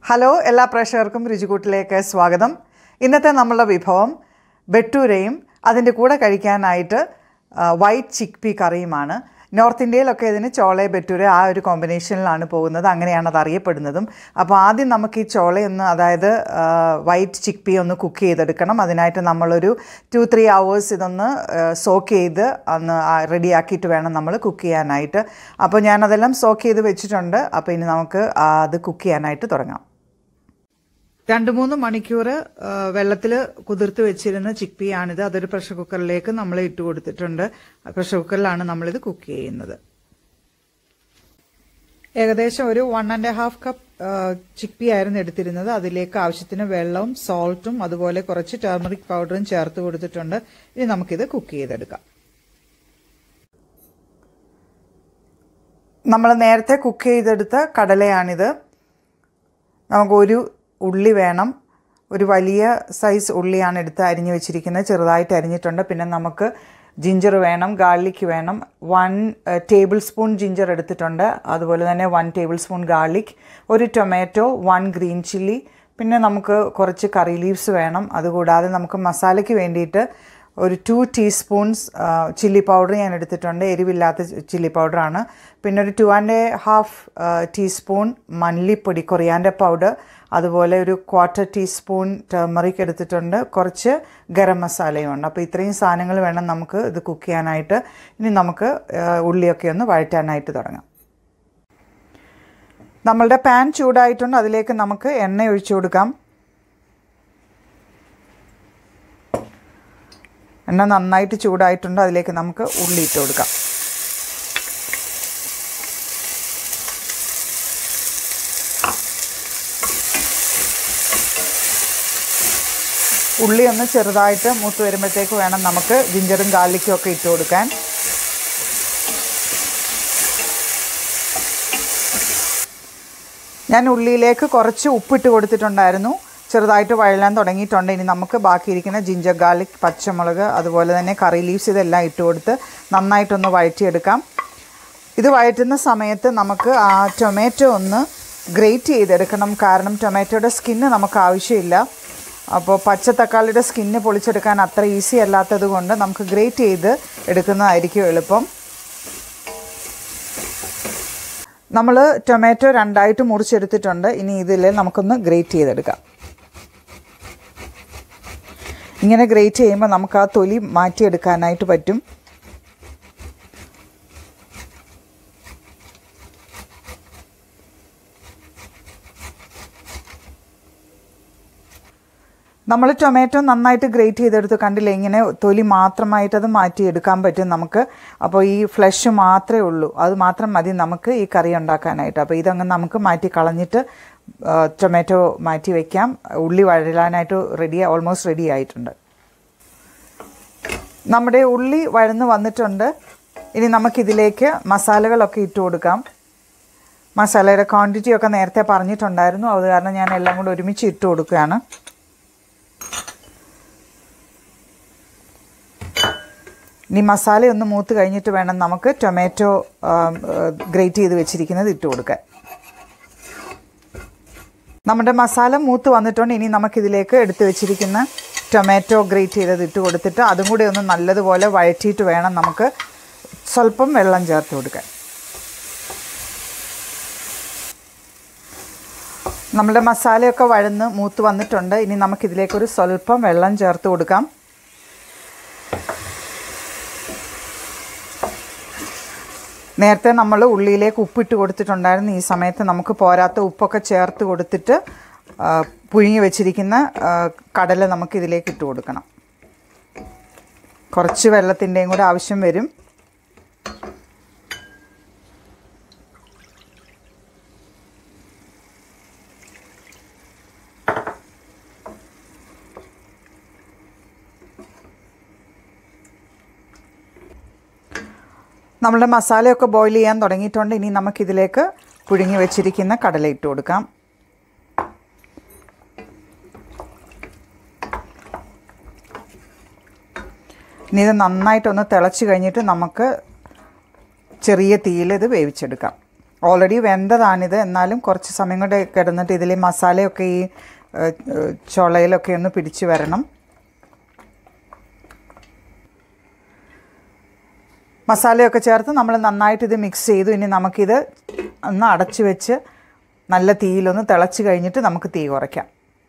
hello എല്ലാ പ്രേക്ഷകർക്കും രുചികൂട്ടിലേക്ക് സ്വാഗതം ഇന്നത്തെ നമ്മളുടെ വിഭവം ബെട്ടൂരയും അതിൻ്റെ കൂടെ കഴിക്കാനായിട്ട് ആ, വൈറ്റ് ചിക്ക് പി കറിയുമാണ് നോർത്ത് ഇന്ത്യയിലൊക്കെ ഇതിന് ചോള ബെറ്റൂര ആ ഒരു കോമ്പിനേഷനിലാണ് പോകുന്നത് അങ്ങനെയാണ് അത് അറിയപ്പെടുന്നതും അപ്പോൾ ആദ്യം നമുക്ക് ഈ ചോളയൊന്ന് അതായത് ആ, വൈറ്റ് ചിക്ക് പി ഒന്ന് കുക്ക് ചെയ്തെടുക്കണം അതിനായിട്ട് നമ്മളൊരു ടു ത്രീ അവേഴ്സ് ഇതൊന്ന് സോക്ക് ചെയ്ത് ഒന്ന് റെഡിയാക്കിയിട്ട് വേണം നമ്മൾ കുക്ക് ചെയ്യാനായിട്ട് അപ്പോൾ ഞാനതെല്ലാം സോക്ക് ചെയ്ത് വെച്ചിട്ടുണ്ട് അപ്പോൾ ഇനി നമുക്ക് ആ, അത് കുക്ക് ചെയ്യാനായിട്ട് തുടങ്ങാം രണ്ട് മൂന്ന് മണിക്കൂർ വെള്ളത്തിൽ കുതിർത്ത് വെച്ചിരുന്ന ചിക്പിയാണിത് അതൊരു പ്രഷർ കുക്കറിലേക്ക് നമ്മൾ ഇട്ട് കൊടുത്തിട്ടുണ്ട് പ്രഷർ കുക്കറിലാണ് നമ്മളിത് കുക്ക് ചെയ്യുന്നത് ഏകദേശം ഒരു one and half cup chickpea ആയിരുന്നു എടുത്തിരുന്നത് അതിലേക്ക് ആവശ്യത്തിന് വെള്ളവും സോൾട്ടും അതുപോലെ കുറച്ച് ടർമറിക് പൗഡറും ചേർത്ത് കൊടുത്തിട്ടുണ്ട് ഇനി നമുക്കിത് കുക്ക് ചെയ്തെടുക്കാം നമ്മൾ നേരത്തെ കുക്ക് ചെയ്തെടുത്ത കടലയാണിത് നമുക്ക് ഒരു ഉള്ളി വേണം ഒരു വലിയ സൈസ് ഉള്ളിയാണ് എടുത്ത് അരിഞ്ഞു വെച്ചിരിക്കുന്നത് ചെറുതായിട്ട് അരിഞ്ഞിട്ടുണ്ട് പിന്നെ നമുക്ക് ജിഞ്ചർ വേണം ഗാർലിക് വേണം വൺ ടേബിൾ സ്പൂൺ ജിഞ്ചർ എടുത്തിട്ടുണ്ട് അതുപോലെ തന്നെ വൺ ടേബിൾ സ്പൂൺ ഗാർലിക് ഒരു ടൊമാറ്റോ വൺ ഗ്രീൻ ചില്ലി പിന്നെ നമുക്ക് കുറച്ച് കറി ലീവ്സ് വേണം അതുകൂടാതെ നമുക്ക് മസാലയ്ക്ക് വേണ്ടിയിട്ട് ഒരു ടു ടീസ്പൂൺസ് ചില്ലി പൗഡർ ഞാൻ എടുത്തിട്ടുണ്ട് എരിവില്ലാത്ത ചില്ലി പൗഡറാണ് പിന്നെ ഒരു ടു ആൻഡ് ഹാഫ് ടീസ്പൂൺ മല്ലിപ്പൊടി കൊറിയാൻ്റെ പൗഡർ അതുപോലെ ഒരു ക്വാർട്ടർ ടീസ്പൂൺ ടർമറിക് എടുത്തിട്ടുണ്ട് കുറച്ച് ഗരം മസാലയും ഉണ്ട് അപ്പോൾ ഇത്രയും സാധനങ്ങൾ വേണം നമുക്ക് ഇത് കുക്ക് ചെയ്യാനായിട്ട് ഇനി നമുക്ക് ആ, ഉള്ളിയൊക്കെ ഒന്ന് വഴറ്റാനായിട്ട് തുടങ്ങാം നമ്മളുടെ പാൻ ചൂടായിട്ടുണ്ട് അതിലേക്ക് നമുക്ക് എണ്ണ ഒഴിച്ചു കൊടുക്കാം എണ്ണ നന്നായിട്ട് ചൂടായിട്ടുണ്ട് അതിലേക്ക് നമുക്ക് ഉള്ളി ഇട്ട് കൊടുക്കാം ഉള്ളി ഒന്ന് ചെറുതായിട്ട് മൂത്ത് വരുമ്പോഴത്തേക്ക് വേണം നമുക്ക് ജിഞ്ചറും ഗാർലിക്കും ഒക്കെ ഇട്ട് കൊടുക്കാൻ ഞാൻ ഉള്ളിയിലേക്ക് കുറച്ച് ഉപ്പിട്ട് കൊടുത്തിട്ടുണ്ടായിരുന്നു ചെറുതായിട്ട് വഴലാൻ തുടങ്ങിയിട്ടുണ്ട് ഇനി നമുക്ക് ബാക്കിയിരിക്കുന്ന ജിഞ്ചർ ഗാർലിക് പച്ചമുളക് അതുപോലെ തന്നെ കറി ലീവ്സ് ഇതെല്ലാം ഇട്ട് കൊടുത്ത് നന്നായിട്ടൊന്ന് വഴറ്റിയെടുക്കാം ഇത് വഴറ്റുന്ന സമയത്ത് നമുക്ക് ആ ടൊമാറ്റോ ഒന്ന് ഗ്രേറ്റ് ചെയ്തെടുക്കണം കാരണം ടൊമാറ്റോയുടെ സ്കിന്ന് നമുക്ക് ആവശ്യമില്ല അപ്പോൾ പച്ച തക്കാളിയുടെ സ്കിന്ന് പൊളിച്ചെടുക്കാൻ അത്ര ഈസി അല്ലാത്തത് കൊണ്ട് നമുക്ക് ഗ്രേറ്റ് ചെയ്ത് എടുക്കുന്നതായിരിക്കും എളുപ്പം നമ്മൾ ടൊമാറ്റോ രണ്ടായിട്ട് മുറിച്ചെടുത്തിട്ടുണ്ട് ഇനി ഇതിൽ നമുക്കൊന്ന് ഗ്രേറ്റ് ചെയ്തെടുക്കാം ഇങ്ങനെ ഗ്രേറ്റ് ചെയ്യുമ്പോൾ നമുക്ക് ആ തൊലി മാറ്റിയെടുക്കാനായിട്ട് പറ്റും നമ്മൾ ടൊമാറ്റോ നന്നായിട്ട് ഗ്രേറ്റ് ചെയ്തെടുത്ത് കണ്ടില്ലേ ഇങ്ങനെ തൊലി മാത്രമായിട്ട് അത് മാറ്റിയെടുക്കാൻ പറ്റും നമുക്ക് അപ്പോൾ ഈ ഫ്ലഷ് മാത്രമേ ഉള്ളൂ അത് മാത്രം മതി നമുക്ക് ഈ കറി ഉണ്ടാക്കാനായിട്ട് അപ്പോൾ ഇതങ്ങ് നമുക്ക് മാറ്റി കളഞ്ഞിട്ട് ആ, ടൊമാറ്റോ മാറ്റി വയ്ക്കാം ഉള്ളി വഴലാനായിട്ട് റെഡി ഓൾമോസ്റ്റ് റെഡി ആയിട്ടുണ്ട് നമ്മുടെ ഉള്ളി വഴന്ന് വന്നിട്ടുണ്ട് ഇനി നമുക്കിതിലേക്ക് മസാലകളൊക്കെ ഇട്ട് കൊടുക്കാം മസാലയുടെ ക്വാണ്ടിറ്റി ഒക്കെ നേരത്തെ പറഞ്ഞിട്ടുണ്ടായിരുന്നു അത് കാരണം ഞാൻ എല്ലാം കൂടെ ഒരുമിച്ച് ഇട്ട് കൊടുക്കുകയാണ് ഇനി മസാല ഒന്ന് മൂത്ത് കഴിഞ്ഞിട്ട് വേണം നമുക്ക് ടൊമാറ്റോ ഗ്രേറ്റ് ചെയ്ത് വെച്ചിരിക്കുന്നത് ഇട്ട് കൊടുക്കാൻ നമ്മുടെ മസാല മൂത്ത് വന്നിട്ടുണ്ട് ഇനി നമുക്കിതിലേക്ക് എടുത്ത് വെച്ചിരിക്കുന്ന ടൊമാറ്റോ ഗ്രേറ്റ് ചെയ്തത് ഇട്ട് കൊടുത്തിട്ട് അതും കൂടി ഒന്ന് നല്ലതുപോലെ വഴറ്റിയിട്ട് വേണം നമുക്ക് സ്വല്പം വെള്ളം ചേർത്ത് കൊടുക്കാൻ നമ്മുടെ മസാലയൊക്കെ വഴന്ന് മൂത്ത് വന്നിട്ടുണ്ട് ഇനി നമുക്കിതിലേക്കൊരു സ്വല്പം വെള്ളം ചേർത്ത് കൊടുക്കാം നേരത്തെ നമ്മൾ ഉള്ളിയിലേക്ക് ഉപ്പിട്ട് കൊടുത്തിട്ടുണ്ടായിരുന്നു ഈ സമയത്ത് നമുക്ക് പോരാത്ത ഉപ്പൊക്കെ ചേർത്ത് കൊടുത്തിട്ട് ആ, പുഴുങ്ങി വെച്ചിരിക്കുന്ന ആ, കടല നമുക്ക് ഇതിലേക്ക് ഇട്ട് കൊടുക്കണം കുറച്ച് വെള്ളത്തിൻ്റെയും കൂടെ ആവശ്യം വരും നമ്മുടെ മസാലയൊക്കെ ബോയിൽ ചെയ്യാൻ തുടങ്ങിയിട്ടുണ്ട് ഇനി നമുക്കിതിലേക്ക് പുഴുങ്ങി വെച്ചിരിക്കുന്ന കടല ഇട്ട് കൊടുക്കാം ഇനി ഇത് നന്നായിട്ടൊന്ന് തിളച്ച് കഴിഞ്ഞിട്ട് നമുക്ക് ചെറിയ തീയിൽ ഇത് വേവിച്ചെടുക്കാം ഓൾറെഡി വെന്തതാണിത് എന്നാലും കുറച്ച് സമയം കൂടെ കിടന്നിട്ട് ഇതിലെ മസാലയൊക്കെ ഈ ഏഹ്, ഏഹ്, ചുളയിലൊക്കെ ഒന്ന് പിടിച്ച് വരണം മസാലയൊക്കെ ചേർത്ത് നമ്മൾ നന്നായിട്ട് ഇത് മിക്സ് ചെയ്തു ഇനി നമുക്കിത് ഒന്ന് അടച്ച് വെച്ച് നല്ല തീയിലൊന്ന് തിളച്ച് കഴിഞ്ഞിട്ട് നമുക്ക് തീ കുറയ്ക്കാം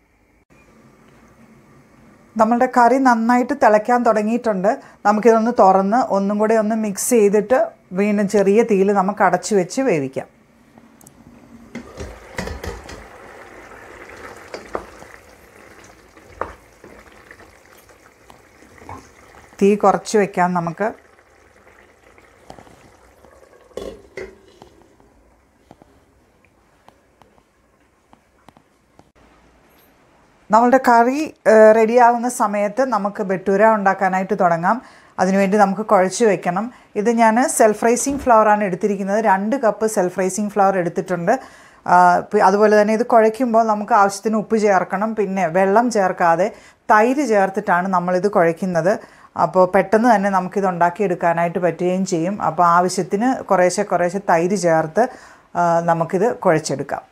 നമ്മളുടെ കറി നന്നായിട്ട് തിളയ്ക്കാൻ തുടങ്ങിയിട്ടുണ്ട് നമുക്കിതൊന്ന് തുറന്ന് ഒന്നും കൂടെ ഒന്ന് മിക്സ് ചെയ്തിട്ട് വീണ്ടും ചെറിയ തീയിൽ നമുക്ക് അടച്ചു വെച്ച് വേവിക്കാം തീ കുറച്ച് വെക്കാം നമുക്ക് നമ്മളുടെ കറി റെഡിയാകുന്ന സമയത്ത് നമുക്ക് ബട്ടൂര ഉണ്ടാക്കാനായിട്ട് തുടങ്ങാം അതിനുവേണ്ടി നമുക്ക് കുഴച്ച് വെക്കണം ഇത് ഞാൻ സെൽഫ് റൈസിങ് ഫ്ലവറാണ് എടുത്തിരിക്കുന്നത് രണ്ട് കപ്പ് സെൽഫ് റൈസിങ് ഫ്ലവർ എടുത്തിട്ടുണ്ട് ആ, പി- അതുപോലെ തന്നെ ഇത് കുഴയ്ക്കുമ്പോൾ നമുക്ക് ആവശ്യത്തിന് ഉപ്പ് ചേർക്കണം പിന്നെ വെള്ളം ചേർക്കാതെ തൈര് ചേർത്തിട്ടാണ് നമ്മളിത് കുഴയ്ക്കുന്നത് അപ്പോൾ പെട്ടെന്ന് തന്നെ നമുക്കിത് ഉണ്ടാക്കിയെടുക്കാനായിട്ട് പറ്റുകയും ചെയ്യും അപ്പോൾ ആവശ്യത്തിന് കുറേശ്ശെ കുറേശ്ശെ തൈര് ചേർത്ത് ആ, നമുക്കിത് കുഴച്ചെടുക്കാം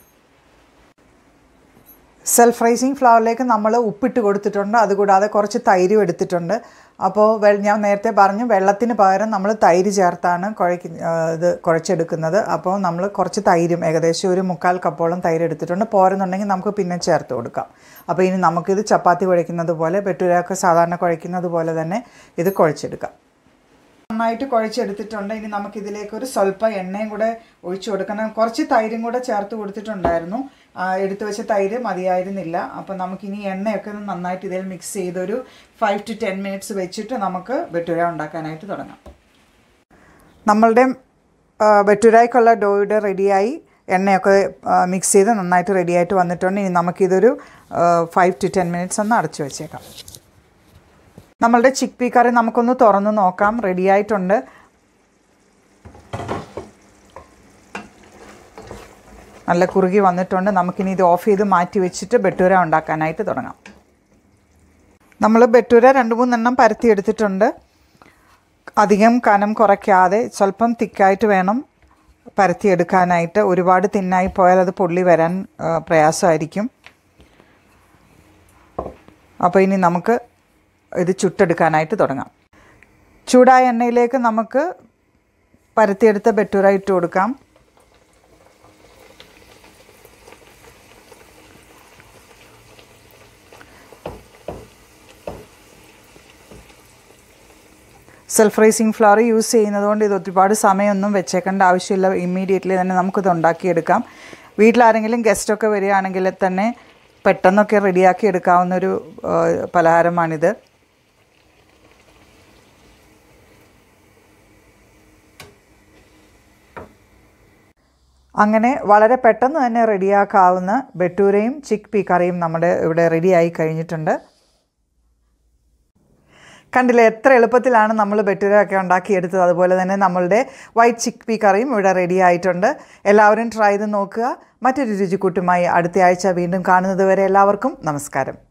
സെൽഫ് റൈസിങ് ഫ്ലവറിലേക്ക് നമ്മൾ ഉപ്പിട്ട് കൊടുത്തിട്ടുണ്ട് അതുകൂടാതെ കുറച്ച് തൈരും എടുത്തിട്ടുണ്ട് അപ്പോൾ വെ ഞാൻ നേരത്തെ പറഞ്ഞു വെള്ളത്തിന് പകരം നമ്മൾ തൈര് ചേർത്താണ് കുഴയ്ക്ക് ആ, ഇത് കുഴച്ചെടുക്കുന്നത് അപ്പോൾ നമ്മൾ കുറച്ച് തൈരും ഏകദേശം ഒരു മുക്കാൽ കപ്പോളം തൈര് എടുത്തിട്ടുണ്ട് പോരെന്നുണ്ടെങ്കിൽ നമുക്ക് പിന്നെ ചേർത്ത് കൊടുക്കാം അപ്പോൾ ഇനി നമുക്കിത് ചപ്പാത്തി കുഴയ്ക്കുന്നത് പോലെ പെട്ടുരൊക്കെ സാധാരണ കുഴയ്ക്കുന്നത് പോലെ തന്നെ ഇത് കുഴച്ചെടുക്കാം നന്നായിട്ട് കുഴച്ചെടുത്തിട്ടുണ്ട് ഇനി നമുക്ക് ഇതിലേക്ക് ഒരു സ്വല്പം എണ്ണയും കൂടെ ഒഴിച്ചു കൊടുക്കണം കുറച്ച് തൈരും കൂടെ ചേർത്ത് കൊടുത്തിട്ടുണ്ടായിരുന്നു ആ, എടുത്തു വെച്ച തൈര് മതിയായിരുന്നില്ല അപ്പം നമുക്കിനി എണ്ണയൊക്കെ ഒന്ന് നന്നായിട്ട് ഇതിൽ മിക്സ് ചെയ്തൊരു ഫൈവ് ടു ടെൻ മിനിറ്റ്സ് വെച്ചിട്ട് നമുക്ക് ബട്ടുര ഉണ്ടാക്കാനായിട്ട് തുടങ്ങാം നമ്മളുടെ ബട്ടുരായ്ക്കുള്ള ഡോയുടെ റെഡിയായി എണ്ണയൊക്കെ മിക്സ് ചെയ്ത് നന്നായിട്ട് റെഡിയായിട്ട് വന്നിട്ടുണ്ട് ഇനി നമുക്കിതൊരു ഫൈവ് ടു ടെൻ മിനിറ്റ്സ് ഒന്ന് അടച്ചു വെച്ചേക്കാം നമ്മളുടെ ചിക്ക് പീ കറി നമുക്കൊന്ന് തുറന്ന് നോക്കാം റെഡി ആയിട്ടുണ്ട് നല്ല കുറുകി വന്നിട്ടുണ്ട് നമുക്കിനി ഇത് ഓഫ് ചെയ്ത് മാറ്റി വെച്ചിട്ട് ബട്ടൂര ഉണ്ടാക്കാനായിട്ട് തുടങ്ങാം നമ്മൾ ബട്ടൂര രണ്ട് മൂന്നെണ്ണം പരത്തി എടുത്തിട്ടുണ്ട് അധികം കനം കുറയ്ക്കാതെ സ്വല്പം തിക്കായിട്ട് വേണം പരത്തിയെടുക്കാനായിട്ട് ഒരുപാട് തിന്നായി പോയാൽ അത് പൊള്ളി വരാൻ ആ, പ്രയാസമായിരിക്കും അപ്പോൾ ഇനി നമുക്ക് ഇത് ചുട്ടെടുക്കാനായിട്ട് തുടങ്ങാം ചൂടായ എണ്ണയിലേക്ക് നമുക്ക് പരത്തിയെടുത്ത ബട്ടൂര ഇട്ട് കൊടുക്കാം സെൽഫ് റൈസിങ് ഫ്ലവർ യൂസ് ചെയ്യുന്നത് കൊണ്ട് ഇത് ഒരുപാട് സമയമൊന്നും വെച്ചേക്കേണ്ട ആവശ്യമില്ല ഇമ്മീഡിയറ്റ്ലി തന്നെ നമുക്കിത് ഉണ്ടാക്കിയെടുക്കാം വീട്ടിലാരെങ്കിലും ഗസ്റ്റൊക്കെ വരികയാണെങ്കിൽ തന്നെ പെട്ടെന്നൊക്കെ റെഡിയാക്കി എടുക്കാവുന്ന ഒരു ആ, പലഹാരമാണിത് അങ്ങനെ വളരെ പെട്ടെന്ന് തന്നെ റെഡിയാക്കാവുന്ന ബട്ടൂരയും ചിക്ക് പീ കറിയും നമ്മുടെ ഇവിടെ റെഡിയായി കഴിഞ്ഞിട്ടുണ്ട് കണ്ടില്ലേ എത്ര എളുപ്പത്തിലാണ് നമ്മൾ ബട്ടൂരയൊക്കെ ഉണ്ടാക്കിയെടുത്തത് അതുപോലെ തന്നെ നമ്മളുടെ വൈറ്റ് ചിക്ക് പീ കറിയും ഇവിടെ റെഡി ആയിട്ടുണ്ട് എല്ലാവരും ട്രൈ ചെയ്ത് നോക്കുക മറ്റൊരു രുചിക്കൂട്ടുമായി അടുത്ത ആഴ്ച വീണ്ടും കാണുന്നത് വരെ എല്ലാവർക്കും നമസ്കാരം